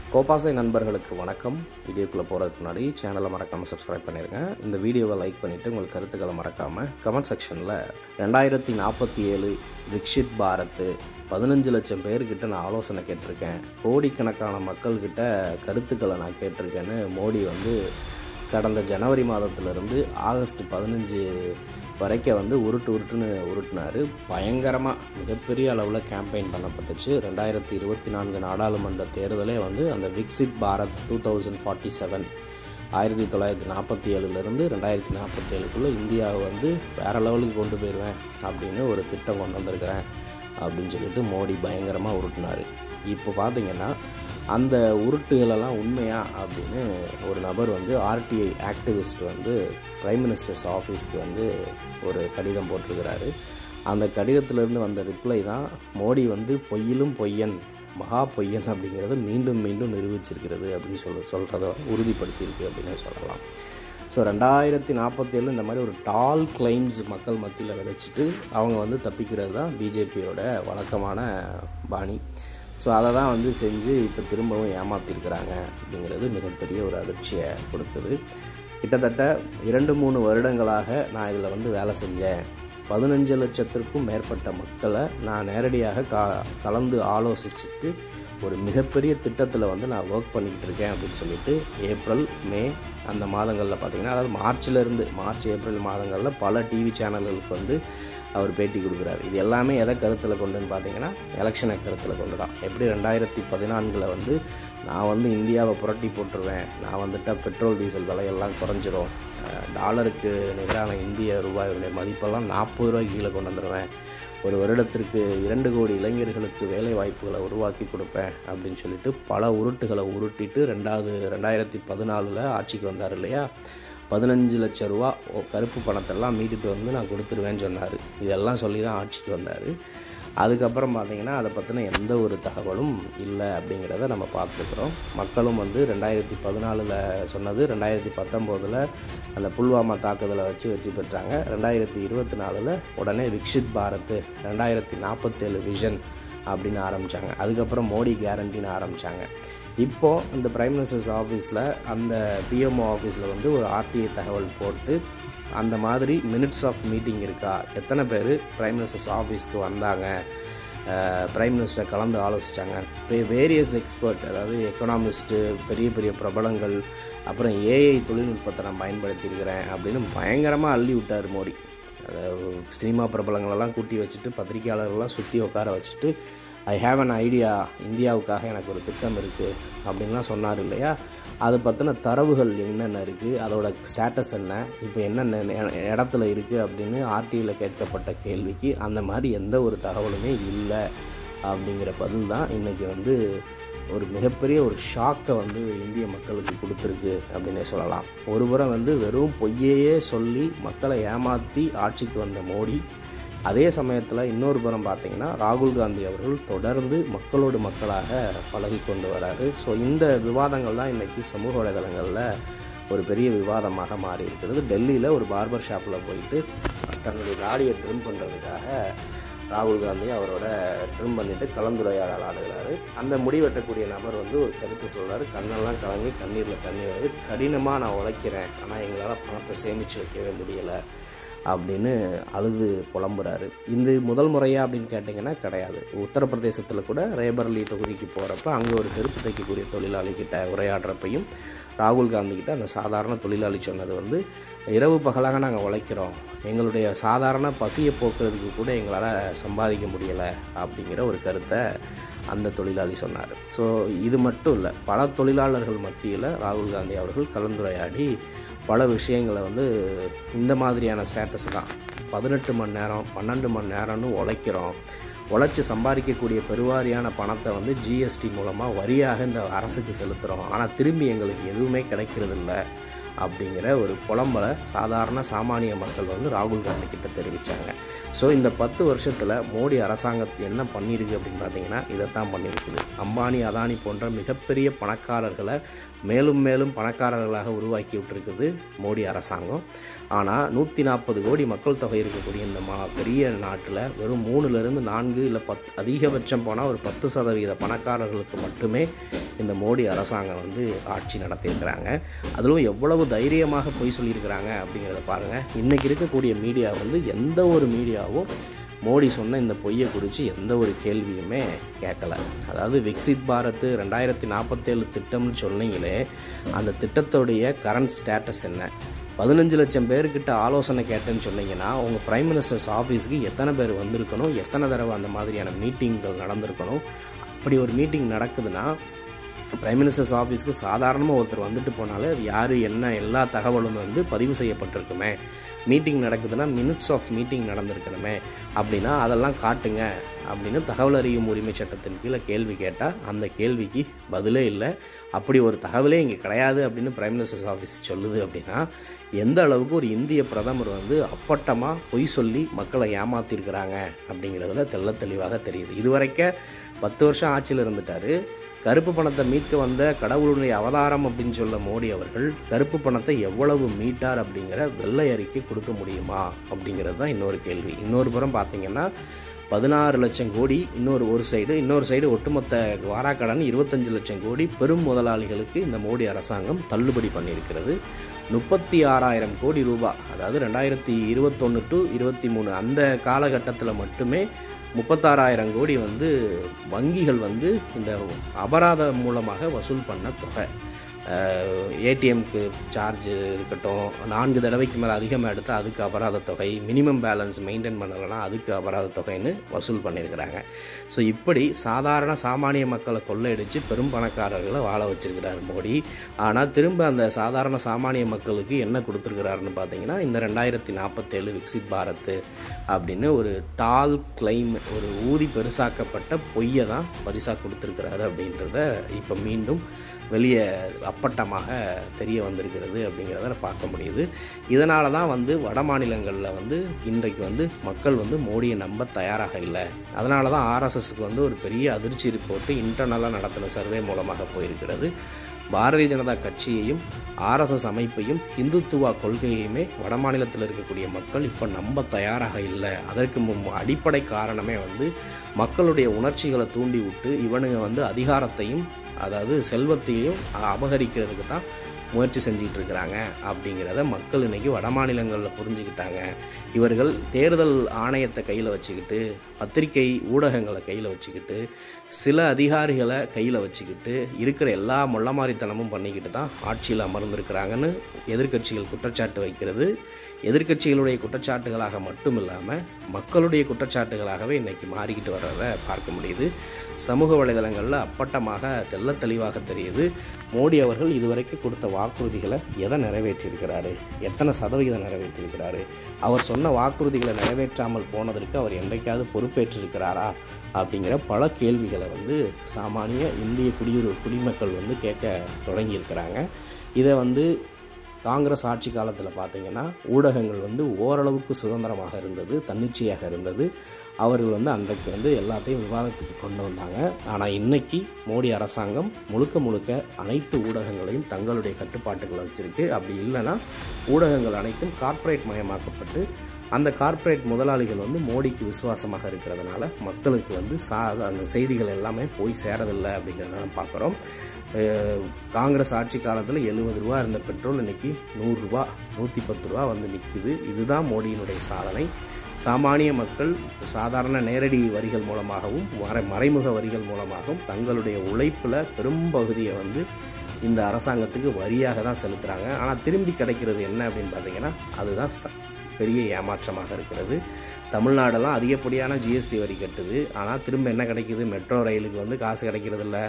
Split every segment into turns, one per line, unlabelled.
கோபாசை நண்பர்களுக்கு வணக்கம் வீடியோக்குள்ளே போகிறதுக்கு முன்னாடி சேனலை மறக்காமல் சப்ஸ்கிரைப் பண்ணிடுங்க இந்த வீடியோவை லைக் பண்ணிவிட்டு உங்கள் கருத்துக்களை மறக்காமல் கமெண்ட் செக்ஷனில் ரெண்டாயிரத்தி நாற்பத்தி ஏழு விக்ஷித் பாரத் பதினஞ்சு லட்சம் பேர்கிட்ட நான் ஆலோசனை கேட்டிருக்கேன் கோடிக்கணக்கான மக்கள்கிட்ட கருத்துக்களை நான் கேட்டிருக்கேன்னு மோடி வந்து கடந்த ஜனவரி மாதத்திலிருந்து ஆகஸ்ட் பதினஞ்சு வரைக்கும் வந்து உருட்டு உருட்டுன்னு உருட்டினார் பயங்கரமாக மிகப்பெரிய அளவில் கேம்பெயின் பண்ணப்பட்டுச்சு ரெண்டாயிரத்தி இருபத்தி நான்கு நாடாளுமன்ற தேர்தலே வந்து அந்த Viksit Bharat two thousand forty seven ஆயிரத்தி தொள்ளாயிரத்தி நாற்பத்தி ஏழுலேருந்து ரெண்டாயிரத்தி நாற்பத்தி ஏழுக்குள்ளே இந்தியாவை வந்து வேறு லெவலுக்கு கொண்டு போயிடுவேன் அப்படின்னு ஒரு திட்டம் கொண்டு வந்திருக்கிறேன் அப்படின்னு சொல்லிட்டு மோடி பயங்கரமாக உருட்டினார் இப்போ பார்த்தீங்கன்னா அந்த உருட்டுகளெல்லாம் உண்மையா அப்படின்னு ஒரு நபர் வந்து ஆர்டிஐ ஆக்டிவிஸ்ட் வந்து பிரைம் மினிஸ்டர்ஸ் ஆஃபீஸ்க்கு வந்து ஒரு கடிதம் போட்டிருக்கிறாரு அந்த கடிதத்திலேருந்து வந்த ரிப்ளை தான் மோடி வந்து பொய்யிலும் பொய்யன் மகா பொய்யன் அப்படிங்கிறத மீண்டும் மீண்டும் நிரூபிச்சிருக்கிறது அப்படின்னு சொல் சொல்கிறத உறுதிப்படுத்தியிருக்கு அப்படின்னு சொல்லலாம் ஸோ ரெண்டாயிரத்தி நாற்பத்தேழு இந்த மாதிரி ஒரு டால் கிளைம்ஸ் மக்கள் மத்தியில் விதைச்சிட்டு அவங்க வந்து தப்பிக்கிறது தான் பிஜேபியோட வழக்கமான பாணி ஸோ அதை தான் வந்து செஞ்சு இப்போ திரும்பவும் ஏமாற்றிருக்கிறாங்க அப்படிங்கிறது மிகப்பெரிய ஒரு அதிர்ச்சியை கொடுக்குது கிட்டத்தட்ட இரண்டு மூணு வருடங்களாக நான் இதில் வந்து வேலை செஞ்சேன் பதினஞ்சு லட்சத்திற்கும் மேற்பட்ட மக்களை நான் நேரடியாக கா கலந்து ஆலோசிச்சுட்டு ஒரு மிகப்பெரிய திட்டத்தில் வந்து நான் ஒர்க் பண்ணிக்கிட்டு இருக்கேன் அப்படின்னு சொல்லிட்டு ஏப்ரல் மே அந்த மாதங்களில் பார்த்திங்கன்னா அதாவது மார்ச்லேருந்து மார்ச் ஏப்ரல் மாதங்களில் பல டிவி சேனல்களுக்கு வந்து அவர் பேட்டி கொடுக்குறாரு இது எல்லாமே எதை கருத்தில் கொண்டுன்னு பார்த்தீங்கன்னா எலெக்ஷனை கருத்தில் கொண்டு தான் எப்படி ரெண்டாயிரத்தி பதினான்கில் வந்து நான் வந்து இந்தியாவை புரட்டி போட்டுருவேன் நான் வந்துட்டால் பெட்ரோல் டீசல் விலையெல்லாம் குறைஞ்சிரும் டாலருக்கு நிகரான இந்திய ரூபாயுடைய மதிப்பெல்லாம் நாற்பது ரூபாய்க்கு கீழே கொண்டு வந்துடுவேன் ஒரு வருடத்திற்கு இரண்டு கோடி இளைஞர்களுக்கு வேலை வாய்ப்புகளை உருவாக்கி கொடுப்பேன் அப்படின்னு சொல்லிட்டு பல உருட்டுகளை உருட்டிட்டு ரெண்டாவது ரெண்டாயிரத்தி பதினாலில் ஆட்சிக்கு வந்தார் இல்லையா பதினஞ்சு லட்ச ரூபா கருப்பு பணத்தெல்லாம் மீட்டுட்டு வந்து நான் கொடுத்துருவேன்னு சொன்னார் இதெல்லாம் சொல்லி தான் ஆட்சிக்கு வந்தார் அதுக்கப்புறம் பார்த்திங்கன்னா அதை பற்றின எந்த ஒரு தகவலும் இல்லை அப்படிங்கிறத நம்ம பார்த்துருக்குறோம் மக்களும் வந்து ரெண்டாயிரத்தி பதினாலில் சொன்னது ரெண்டாயிரத்தி பத்தொம்போதில் அந்த புல்வாமா தாக்குதலை வச்சு வெற்றி பெற்றாங்க ரெண்டாயிரத்தி இருபத்தி நாலில் உடனே விக்ஷித் பாரத் ரெண்டாயிரத்தி நாற்பத்தேழு விஷன் அப்படின்னு ஆரம்பித்தாங்க அதுக்கப்புறம் மோடி கேரண்டின்னு ஆரம்பித்தாங்க இப்போது இந்த பிரைம் மினிஸ்டர்ஸ் ஆஃபீஸில் அந்த பிஎம்ஓ ஆஃபீஸில் வந்து ஒரு ஆர்டிஐ தகவல் போட்டு அந்த மாதிரி மினிட்ஸ் ஆஃப் மீட்டிங் இருக்கா எத்தனை பேர் பிரைம் மினிஸ்டர்ஸ் ஆஃபீஸ்க்கு வந்தாங்க பிரைம் மினிஸ்டர் கலந்து ஆலோசித்தாங்க இப்போ வேரியஸ் எக்ஸ்பர்ட் அதாவது எக்கனாமிஸ்ட்டு பெரிய பெரிய பிரபலங்கள் அப்புறம் ஏஐ தொழில்நுட்பத்தை நான் பயன்படுத்தியிருக்கிறேன் அப்படின்னு பயங்கரமாக அள்ளி விட்டார் மோடி சினிமா பிரபலங்களெல்லாம் கூட்டி வச்சுட்டு பத்திரிகையாளர்கள்லாம் சுற்றி உட்கார வச்சுட்டு ஐ ஹாவ் அன் ஐடியா இந்தியாவுக்காக எனக்கு ஒரு திட்டம் இருக்குது அப்படின்லாம் சொன்னார் இல்லையா அதை பற்றின தரவுகள் என்னென்ன இருக்குது அதோட ஸ்டேட்டஸ் என்ன இப்போ என்னென்ன இடத்துல இருக்குது அப்படின்னு ஆர்டியில் கேட்கப்பட்ட கேள்விக்கு அந்த மாதிரி எந்த ஒரு தகவலுமே இல்லை அப்படிங்கிற பதில் தான் இன்றைக்கி வந்து ஒரு மிகப்பெரிய ஒரு ஷாக்கை வந்து இந்திய மக்களுக்கு கொடுத்துருக்கு அப்படின்னே சொல்லலாம் ஒரு புறம் வந்து வெறும் பொய்யையே சொல்லி மக்களை ஏமாற்றி ஆட்சிக்கு வந்த மோடி அதே சமயத்தில் இன்னொரு புறம் பார்த்திங்கன்னா ராகுல் காந்தி அவர்கள் தொடர்ந்து மக்களோடு மக்களாக பழகி கொண்டு வராரு ஸோ இந்த விவாதங்கள் தான் இன்றைக்கி சமூக வலைதளங்களில் ஒரு பெரிய விவாதமாக மாறி இருக்கிறது டெல்லியில் ஒரு பார்பர் ஷாப்பில் போயிட்டு தன்னுடைய தாடியை ட்ரிம் பண்ணுறதுக்காக ராகுல் காந்தி அவரோட ட்ரிம் பண்ணிவிட்டு கலந்துரையாடல் ஆடுகிறாரு அந்த முடி வெட்டக்கூடிய நபர் வந்து ஒரு கருத்து சொல்கிறார் கண்ணெல்லாம் கலங்கி கண்ணீரில் தண்ணீர் வருது கடினமாக நான் உழைக்கிறேன் ஆனால் எங்களால் பணத்தை சேமித்து வைக்கவே முடியலை அப்படின்னு அழுது புலம்புறாரு இந்த முதல் முறையா அப்படின்னு கேட்டிங்கன்னா கிடையாது உத்தரப்பிரதேசத்தில் கூட ரேபர்லி தொகுதிக்கு போகிறப்ப அங்கே ஒரு செருப்பு தைக்கக்கூடிய தொழிலாளிகிட்ட உரையாடுறப்பையும் ராகுல் காந்தி கிட்ட அந்த சாதாரண தொழிலாளி சொன்னது வந்து இரவு பகலாக நாங்கள் உழைக்கிறோம் எங்களுடைய சாதாரண பசியை போக்குறதுக்கு கூட எங்களால் சம்பாதிக்க முடியலை அப்படிங்கிற ஒரு கருத்தை அந்த தொழிலாளி சொன்னார் ஸோ இது மட்டும் இல்லை பல தொழிலாளர்கள் மத்தியில் ராகுல் காந்தி அவர்கள் கலந்துரையாடி பல விஷயங்களை வந்து இந்த மாதிரியான ஸ்டேட்டஸ் தான் பதினெட்டு மணி நேரம் பன்னெண்டு மணி நேரம்னு உழைக்கிறோம் உழைச்சி சம்பாதிக்கக்கூடிய பெருவாரியான பணத்தை வந்து ஜிஎஸ்டி மூலமாக வரியாக இந்த அரசுக்கு செலுத்துகிறோம் ஆனால் திரும்பி எங்களுக்கு எதுவுமே கிடைக்கிறதில்ல அப்படிங்கிற ஒரு புலம்பலை சாதாரண சாமானிய மக்கள் வந்து ராகுல் காந்தி கிட்ட தெரிவித்தாங்க ஸோ இந்த பத்து வருஷத்தில் மோடி அரசாங்கத்து என்ன பண்ணியிருக்கு அப்படின்னு பார்த்தீங்கன்னா இதைத்தான் பண்ணியிருக்குது அம்பானி அதானி போன்ற மிகப்பெரிய பணக்காரர்களை மேலும் மேலும் பணக்காரர்களாக உருவாக்கி விட்டுருக்குது மோடி அரசாங்கம் ஆனால் நூற்றி நாற்பது கோடி மக்கள் தொகை இருக்கக்கூடிய இந்த மா பெரிய நாட்டில் வெறும் மூணுலேருந்து நான்கு இல்லை பத் அதிகபட்சம் போனால் ஒரு பத்து சதவீத பணக்காரர்களுக்கு மட்டுமே இந்த மோடி அரசாங்கம் வந்து ஆட்சி நடத்தியிருக்கிறாங்க அதிலும் எவ்வளவு தைரியமாக பொய் சொல்லியிருக்கிறாங்க அப்படிங்கிறத பாருங்கள் இன்றைக்கி இருக்கக்கூடிய மீடியா வந்து எந்த ஒரு மீடியாவும் மோடி சொன்ன இந்த பொய்யை குறித்து எந்த ஒரு கேள்வியுமே கேட்கல அதாவது விக்சித் பாரத் ரெண்டாயிரத்தி நாற்பத்தேழு திட்டம்னு சொன்னீங்களே அந்த திட்டத்துடைய கரண்ட் ஸ்டேட்டஸ் என்ன பதினஞ்சு லட்சம் பேர்கிட்ட ஆலோசனை கேட்டேன்னு சொன்னீங்கன்னா உங்கள் பிரைம் மினிஸ்டர்ஸ் ஆஃபீஸ்க்கு எத்தனை பேர் வந்திருக்கணும் எத்தனை தடவை அந்த மாதிரியான மீட்டிங்கள் நடந்திருக்கணும் அப்படி ஒரு மீட்டிங் நடக்குதுன்னா பிரைம் மினிஸ்டர்ஸ் ஆஃபீஸ்க்கு சாதாரணமாக ஒருத்தர் வந்துட்டு போனாலே அது யார் என்ன எல்லா தகவலும் வந்து பதிவு செய்யப்பட்டிருக்குமே மீட்டிங் நடக்குதுன்னா மினிட்ஸ் ஆஃப் மீட்டிங் நடந்திருக்கணுமே அப்படின்னா அதெல்லாம் காட்டுங்க அப்படின்னு தகவல் அறியும் உரிமை சட்டத்தின் கீழே கேள்வி கேட்டால் அந்த கேள்விக்கு பதிலே இல்லை அப்படி ஒரு தகவலே இங்கே கிடையாது அப்படின்னு பிரைம் மினிஸ்டர்ஸ் ஆஃபீஸ் சொல்லுது அப்படின்னா எந்த அளவுக்கு ஒரு இந்திய பிரதமர் வந்து அப்பட்டமாக பொய் சொல்லி மக்களை ஏமாத்திருக்கிறாங்க அப்படிங்கிறதுல தெள்ள தெளிவாக தெரியுது இதுவரைக்கும் பத்து வருஷம் ஆட்சியில் இருந்துட்டார் கருப்பு பணத்தை மீட்க வந்த கடவுளுடைய அவதாரம் அப்படின்னு சொல்ல மோடி அவர்கள் கருப்பு பணத்தை எவ்வளவு மீட்டார் அப்படிங்கிற வெள்ளை அறிக்கை கொடுக்க முடியுமா அப்படிங்கிறது தான் இன்னொரு கேள்வி இன்னொரு புறம் பார்த்தீங்கன்னா பதினாறு லட்சம் கோடி இன்னொரு ஒரு சைடு இன்னொரு சைடு ஒட்டுமொத்த வாராக்கடன் இருபத்தஞ்சு லட்சம் கோடி பெரும் முதலாளிகளுக்கு இந்த மோடி அரசாங்கம் தள்ளுபடி பண்ணியிருக்கிறது முப்பத்தி ஆறாயிரம் கோடி ரூபாய் அதாவது ரெண்டாயிரத்தி இருபத்தொன்று டு இருபத்தி மூணு அந்த காலகட்டத்தில் மட்டுமே முப்பத்தாறாயிரம் கோடி வந்து வங்கிகள் வந்து இந்த அபராதம் மூலமாக வசூல் பண்ண தொகை ஏடிஎம்க்கு சார்ஜ் இருக்கட்டும் நான்கு தடவைக்கு மேலே அதிகமாக எடுத்தால் அதுக்கு அபராத தொகை மினிமம் பேலன்ஸ் மெயின்டைன் பண்ணலைன்னா அதுக்கு அபராத தொகைன்னு வசூல் பண்ணியிருக்கிறாங்க ஸோ இப்படி சாதாரண சாமானிய மக்களை கொள்ளையடித்து பெரும் பணக்காரர்களை வாழ வச்சிருக்கிறார் மோடி ஆனால் திரும்ப அந்த சாதாரண சாமானிய மக்களுக்கு என்ன கொடுத்துருக்கிறாருன்னு பார்த்தீங்கன்னா இந்த ரெண்டாயிரத்தி நாற்பத்தேழு விக்சித் பாரத் அப்படின்னு ஒரு டால் கிளைம் ஒரு ஊதி பெருசாக்கப்பட்ட பொய்யை தான் பரிசாக கொடுத்துருக்கிறாரு அப்படின்றத இப்போ மீண்டும் வெளியே அப்பட்டமாக தெரிய வந்திருக்கிறது அப்படிங்கிறத பார்க்க முடியுது இதனால தான் வந்து வட மாநிலங்களில் வந்து இன்றைக்கு வந்து மக்கள் வந்து மோடியை நம்ப தயாராக இல்லை அதனால தான் ஆர்எஸ்எஸ்க்கு வந்து ஒரு பெரிய அதிர்ச்சி ரிப்போர்ட்டு இன்டர்னலாக நடத்தின சர்வே மூலமாக போயிருக்கிறது பாரதிய ஜனதா கட்சியையும் ஆர்எஸ்எஸ் அமைப்பையும் ஹிந்துத்துவா கொள்கையுமே வட மாநிலத்தில் இருக்கக்கூடிய மக்கள் இப்போ நம்ப தயாராக இல்லை அதற்கு மு- அடிப்படை காரணமே வந்து மக்களுடைய உணர்ச்சிகளை தூண்டி விட்டு இவனுங்க வந்து அதிகாரத்தையும் அதாவது செல்வத்தையும் அபகரிக்கிறதுக்கு தான் முயற்சி செஞ்சிட்டு இருக்கிறாங்க அப்படிங்கிறத மக்கள் இன்னைக்கு வட மாநிலங்களில் புரிஞ்சுக்கிட்டாங்க இவர்கள் தேர்தல் ஆணையத்தை கையில் வச்சுக்கிட்டு பத்திரிகை ஊடகங்களை கையில் வச்சுக்கிட்டு சில அதிகாரிகளை கையில் வச்சுக்கிட்டு இருக்கிற எல்லா மொள்ளமாரித்தனமும் பண்ணிக்கிட்டு தான் ஆட்சியில் அமர்ந்திருக்கிறாங்கன்னு எதிர்க்கட்சிகள் குற்றச்சாட்டு வைக்கிறது எதிர்க்கட்சிகளுடைய குற்றச்சாட்டுகளாக மட்டும் இல்லாமல் மக்களுடைய குற்றச்சாட்டுகளாகவே இன்றைக்கி மாறிக்கிட்டு வர்றதை பார்க்க முடியுது சமூக வலைதளங்களில் அப்பட்டமாக தெள்ள தெளிவாக தெரியுது மோடி அவர்கள் இதுவரைக்கும் கொடுத்த வாக்குறுதிகளை எதை நிறைவேற்றியிருக்கிறாரு எத்தனை சதவிகிதம் நிறைவேற்றியிருக்கிறாரு அவர் சொன்ன வாக்குறுதிகளை நிறைவேற்றாமல் போனதற்கு அவர் என்றைக்காவது பொறுப்பேற்றிருக்கிறாரா அப்படிங்கிற பல கேள்விகளை வந்து சாமானிய இந்திய குடியுறு குடிமக்கள் வந்து கேட்க தொடங்கியிருக்கிறாங்க இதை வந்து காங்கிரஸ் ஆட்சி காலத்தில் பார்த்தீங்கன்னா ஊடகங்கள் வந்து ஓரளவுக்கு சுதந்திரமாக இருந்தது தன்னிச்சையாக இருந்தது அவர்கள் வந்து அன்றைக்கு வந்து எல்லாத்தையும் விவாதத்துக்கு கொண்டு வந்தாங்க ஆனால் இன்னைக்கு மோடி அரசாங்கம் முழுக்க முழுக்க அனைத்து ஊடகங்களையும் தங்களுடைய கட்டுப்பாட்டுகளை வச்சிருக்கு அப்படி இல்லைன்னா ஊடகங்கள் அனைத்தும் கார்ப்பரேட் மயமாக்கப்பட்டு அந்த கார்ப்பரேட் முதலாளிகள் வந்து மோடிக்கு விசுவாசமாக இருக்கிறதுனால மக்களுக்கு வந்து சா அந்த செய்திகள் எல்லாமே போய் சேரதில்லை அப்படிங்கிறத தான் பார்க்குறோம் அஹ் காங்கிரஸ் ஆட்சி காலத்தில் எழுபது ரூபா இருந்த பெட்ரோல் இன்னைக்கு நூறுரூவா நூற்றி பத்து ரூபா வந்து நிற்கிது இதுதான் மோடியினுடைய சாதனை சாமானிய மக்கள் சாதாரண நேரடி வரிகள் மூலமாகவும் மறை மறைமுக வரிகள் மூலமாகவும் தங்களுடைய உழைப்பில் பெரும்பகுதியை வந்து இந்த அரசாங்கத்துக்கு வரியாக தான் செலுத்துகிறாங்க ஆனால் திரும்பி கிடைக்கிறது என்ன அப்படின்னு பார்த்தீங்கன்னா அதுதான் ச- பெரிய ஏமாற்றமாக இருக்கிறது தமிழ்நாடெல்லாம் அதிகப்படியான ஜிஎஸ்டி வரி கட்டுது ஆனால் திரும்ப என்ன கிடைக்குது மெட்ரோ ரயிலுக்கு வந்து காசு கிடைக்கிறது இல்ல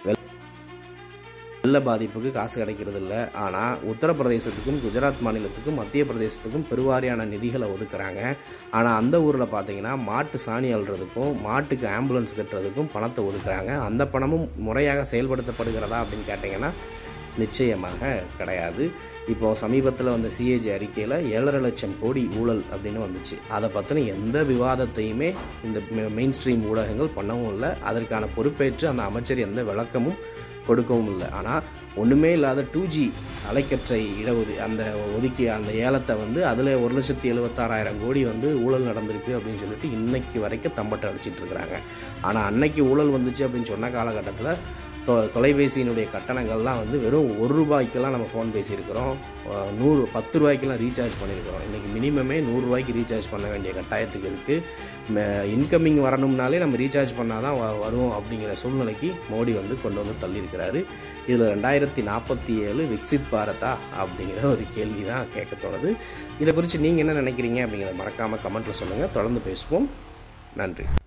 வெள்ள பாதிப்புக்கு காசு கிடைக்கிறது இல்லை ஆனால் உத்தரப்பிரதேசத்துக்கும் குஜராத் மாநிலத்துக்கும் மத்திய பிரதேசத்துக்கும் பெருவாரியான நிதிகளை ஒதுக்குறாங்க ஆனால் அந்த ஊரில் பார்த்தீங்கன்னா மாட்டு சாணி அள்ளுறதுக்கும் மாட்டுக்கு ஆம்புலன்ஸ் கட்டுறதுக்கும் பணத்தை ஒதுக்குறாங்க அந்த பணமும் முறையாக செயல்படுத்தப்படுகிறதா அப்படின்னு கேட்டிங்கன்னா நிச்சயமாக கிடையாது இப்போ சமீபத்தில் வந்த சிஏஜி அறிக்கையில் ஏழரை லட்சம் கோடி ஊழல் அப்படின்னு வந்துச்சு அதை பற்றின எந்த விவாதத்தையுமே இந்த மெயின் ஸ்ட்ரீம் ஊடகங்கள் பண்ணவும் இல்லை அதற்கான பொறுப்பேற்று அந்த அமைச்சர் எந்த விளக்கமும் கொடுக்கவும் இல்லை ஆனால் ஒன்றுமே இல்லாத டூ ஜி அலைக்கற்றை இடஒது அந்த ஒதுக்கி அந்த ஏலத்தை வந்து அதில் ஒரு லட்சத்தி எழுபத்தாறாயிரம் கோடி வந்து ஊழல் நடந்திருக்கு அப்படின்னு சொல்லிட்டு இன்னைக்கு வரைக்கும் தம்பட்டை அடிச்சிட்டு இருக்கிறாங்க ஆனால் அன்னைக்கு ஊழல் வந்துச்சு அப்படின்னு சொன்ன காலகட்டத்தில் தொ தொலைபேசியினுடைய கட்டணங்கள்லாம் வந்து வெறும் ஒரு ரூபாய்க்கெல்லாம் நம்ம ஃபோன் பேசியிருக்கிறோம் அஹ் நூறு பத்து ரூபாய்க்கெல்லாம் ரீசார்ஜ் பண்ணியிருக்கிறோம் இன்றைக்கி மினிமமே நூறுரூவாய்க்கு ரீசார்ஜ் பண்ண வேண்டிய கட்டாயத்துக்கு இருக்குது இன்கமிங் வரணும்னாலே நம்ம ரீசார்ஜ் பண்ணால் தான் வ- வரும் அப்படிங்கிற சூழ்நிலைக்கு மோடி வந்து கொண்டு வந்து தள்ளியிருக்கிறாரு இதில் ரெண்டாயிரத்தி நாற்பத்தி ஏழு விக்சித் பாரதா அப்படிங்கிற ஒரு கேள்வி தான் கேட்க தோணுது இதை குறித்து நீங்கள் என்ன நினைக்கிறீங்க அப்படிங்கிறத மறக்காமல் கமெண்ட்டில் சொல்லுங்கள் தொடர்ந்து பேசுவோம் நன்றி